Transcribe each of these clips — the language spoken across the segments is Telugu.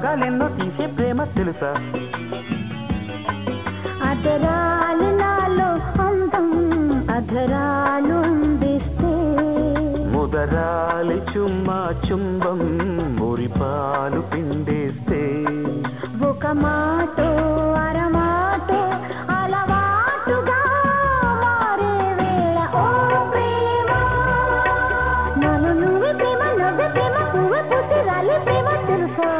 రాగాలెన్నో తీసే ప్రేమ తెలుసా అధరాలు నాలో అందం అధరాలు అందిస్తే ముదరాలి చుమ్మా చుంబం మురిపాలు పిండేస్తే ఒక మాటో అరమాటో అలవాటుగా మారే వేళ ఓ ప్రేమ నన్ను నువ్వు ప్రేమ నవ్వే ప్రేమ పువ్వు పూసి రాలి ప్రేమ తెలుసా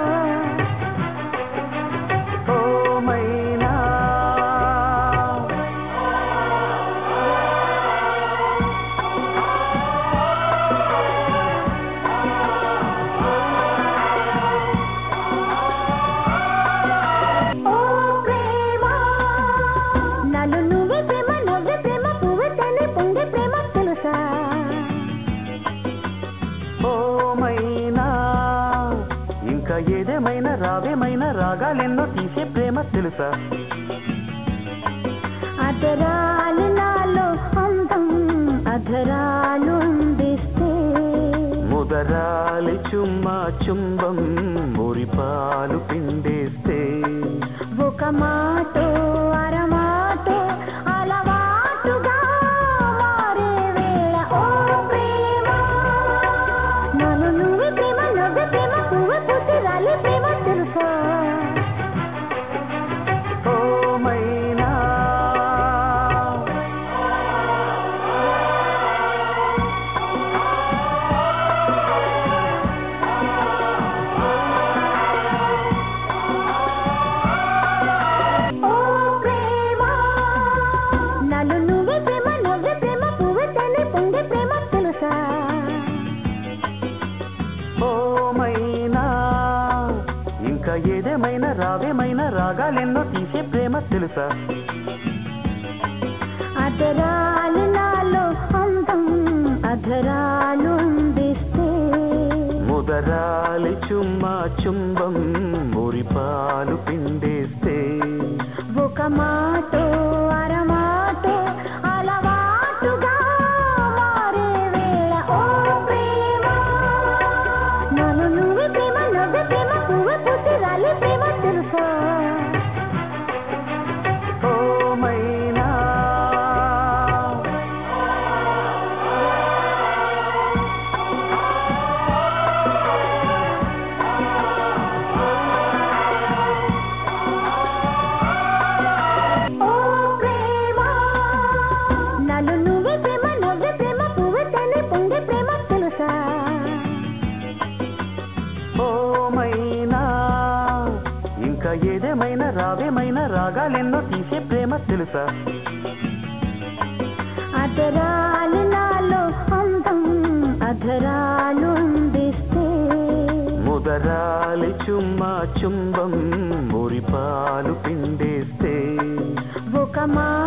ఓ మైనా ఓ ప్రేమ నన్ను నువ్వే ప్రేమ నవ్వే ప్రేమ పువ్వు తల్లి పొంగే ప్రేమ తెలుసా ఓ మైనా ఇంకా ఏదేమైనా రావేమైనా రాగాలెన్నో తీసే ప్రేమ తెలుసా అధరాలు నాలో అందం అధరాలు అందిస్తే ముదరాలి చుమ్మా చుంబం మురిపాలు పిండేస్తే ఒక మాటో అరమాటో అలవాటుగా మారే వేళ ఓ ప్రేమ నన్ను నువ్వు ప్రేమ నవ్వే ప్రేమ పువ్వు పూసి రాలి ప్రేమ తెలుసా ఓ మైనా ఓ ప్రేమ నన్ను నువ్వే ప్రేమ నవ్వే ప్రేమ పువ్వు తల్లి పొంగే ప్రేమ తెలుసా ఓ మైనా ఇంకా ఏదేమైనా రావేమైనా రాగాలెన్నో తీసే ప్రేమ తెలుసా అధరాలు నాలో అందం అధరాలు అందిస్తే ముదరాలి చుమ్మా చుంబం మురిపాలు పిండేస్తే ఒక మాటో అరమాటో అలవాటుగా మారే వేళ ఓ ప్రేమ నన్ను నువ్వు ప్రేమ నవ్వే ప్రేమ పువ్వు పూసి రాలి ప్రేమ తెలుసా ఓ మైనా ఓ ప్రేమ నన్ను నువ్వే ప్రేమ నవ్వే ప్రేమ పువ్వు తల్లి పొంగే ప్రేమ తెలుసా ఓ మైనా ఇంకా ఏదేమైనా రావేమైనా రాగాలెన్నో తీసే ప్రేమ తెలుసా అధరాలు నాలో అందం అధరాలు అందిస్తే ముదరాలి చుమ్మా చుంబం మురిపాలు పిండేస్తే ఒక మా